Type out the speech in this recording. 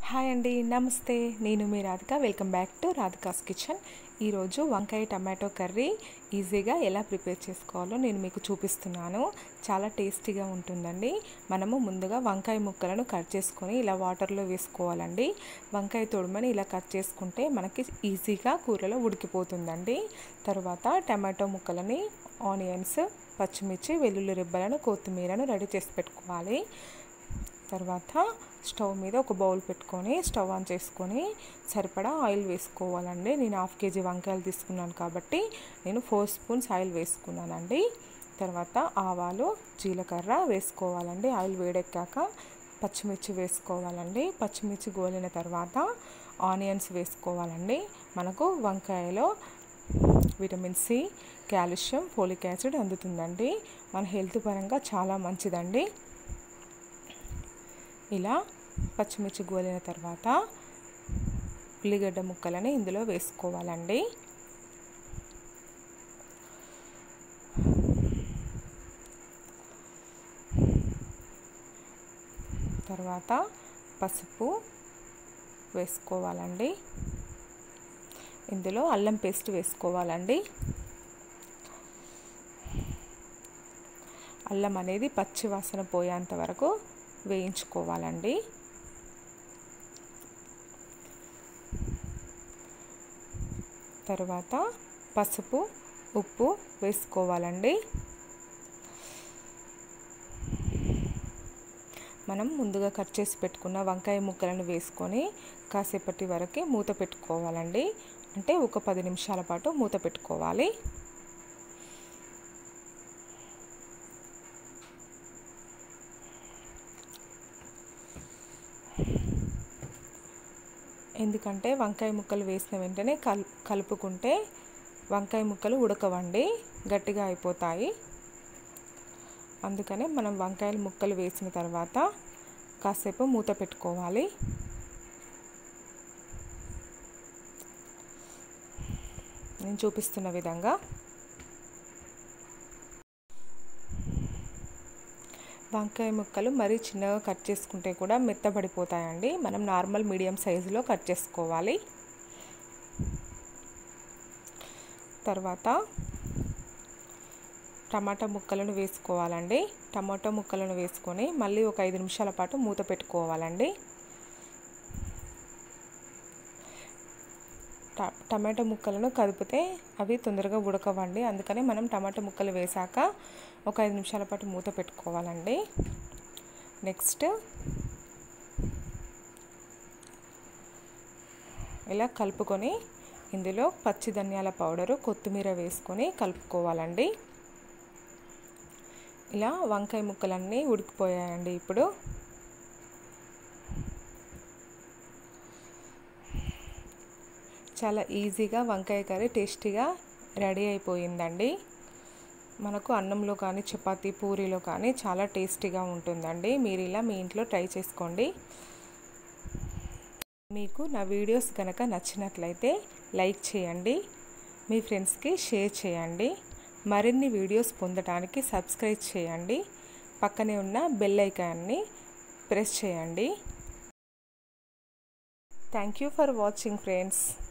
hi అండి నమస్తే నేను మీ Radhika welcome back to Radhika's kitchen ఈరోజు వంకాయ టమాటో కర్రీ ఈజీగా ఎలా ప్రిపేర్ చేసుకోవాలో నేను మీకు చూపిస్తున్నాను చాలా టేస్టీగా ఉంటుందండి మనము ముందుగా వంకాయ ముక్కలను కట్ చేసుకొని ఇలా వాటర్లో వేసుకోవాలండి వంకాయ తొడుమని ఇలా కట్ చేసుకుంటే మనకి ఈజీగా కూరలో ఉడికిపోతుందండి తర్వాత టమాటో ముక్కలని ఆనియన్స్ పచ్చిమిర్చి వెల్లుల్లి రెబ్బలను కొత్తిమీరను రెడీ చేసి పెట్టుకోవాలి తర్వాత స్టవ్ మీద ఒక బౌల్ పెట్టుకొని స్టవ్ ఆన్ చేసుకొని సరిపడా ఆయిల్ వేసుకోవాలండి నేను హాఫ్ కేజీ వంకాయలు తీసుకున్నాను కాబట్టి నేను ఫోర్ స్పూన్స్ ఆయిల్ వేసుకున్నానండి తర్వాత ఆవాలు జీలకర్ర వేసుకోవాలండి ఆయిల్ వేడెక్కాక పచ్చిమిర్చి వేసుకోవాలండి పచ్చిమిర్చి గోలిన తర్వాత ఆనియన్స్ వేసుకోవాలండి మనకు వంకాయలో vitamin C calcium folic acid అందుతుందండి మన హెల్త్ పరంగా చాలా మంచిదండి ఇలా పచ్చిమిర్చి గోలిన తర్వాత ఉల్లిగడ్డ ముక్కలని ఇందులో వేసుకోవాలండి తర్వాత పసుపు వేసుకోవాలండి ఇందులో అల్లం పేస్ట్ వేసుకోవాలండి అల్లం అనేది పచ్చి వాసన పోయేంత వరకు వేయించుకోవాలండి తర్వాత పసుపు ఉప్పు వేసుకోవాలండి మనం ముందుగా కట్ చేసి పెట్టుకున్న వంకాయ ముక్కలను వేసుకొని కాసేపటి వరకు మూత పెట్టుకోవాలండి అంటే ఒక పది నిమిషాల పాటు మూత పెట్టుకోవాలి ఎందుకంటే వంకాయ ముక్కలు వేసిన వెంటనే కల్ కలుపుకుంటే వంకాయ ముక్కలు ఉడకవండి గట్టిగా అయిపోతాయి అందుకనే మనం వంకాయల ముక్కలు వేసిన తర్వాత కాసేపు మూత పెట్టుకోవాలి నేను చూపిస్తున్న విధంగా వంకాయ ముక్కలు మరీ చిన్నగా కట్ చేసుకుంటే కూడా మెత్తబడిపోతాయండి మనం నార్మల్ మీడియం సైజులో కట్ చేసుకోవాలి తర్వాత టమాటా ముక్కలను వేసుకోవాలండి టమాటా ముక్కలను వేసుకొని మళ్ళీ ఒక ఐదు నిమిషాల పాటు మూత పెట్టుకోవాలండి టమాటా ముక్కలను కదిపితే అవి తొందరగా ఉడకవండి అందుకని మనం టమాటా ముక్కలు వేసాక ఒక ఐదు నిమిషాల పాటు మూత పెట్టుకోవాలండి నెక్స్ట్ ఇలా కలుపుకొని ఇందులో పచ్చి ధనియాల పౌడరు కొత్తిమీర వేసుకొని కలుపుకోవాలండి ఇలా వంకాయ ముక్కలన్నీ ఉడికిపోయాయండి ఇప్పుడు చాలా ఈజీగా వంకాయ కర్రీ టేస్టీగా రెడీ అయిపోయిందండి మనకు అన్నంలో కానీ చపాతీ పూరీలో కానీ చాలా టేస్టీగా ఉంటుందండి మీరు ఇలా మీ ఇంట్లో ట్రై చేసుకోండి మీకు నా వీడియోస్ కనుక నచ్చినట్లయితే లైక్ చేయండి మీ ఫ్రెండ్స్కి షేర్ చేయండి మరిన్ని వీడియోస్ పొందడానికి సబ్స్క్రైబ్ చేయండి పక్కనే ఉన్న బెల్ ఐకాన్ని ప్రెస్ చేయండి thank you for watching friends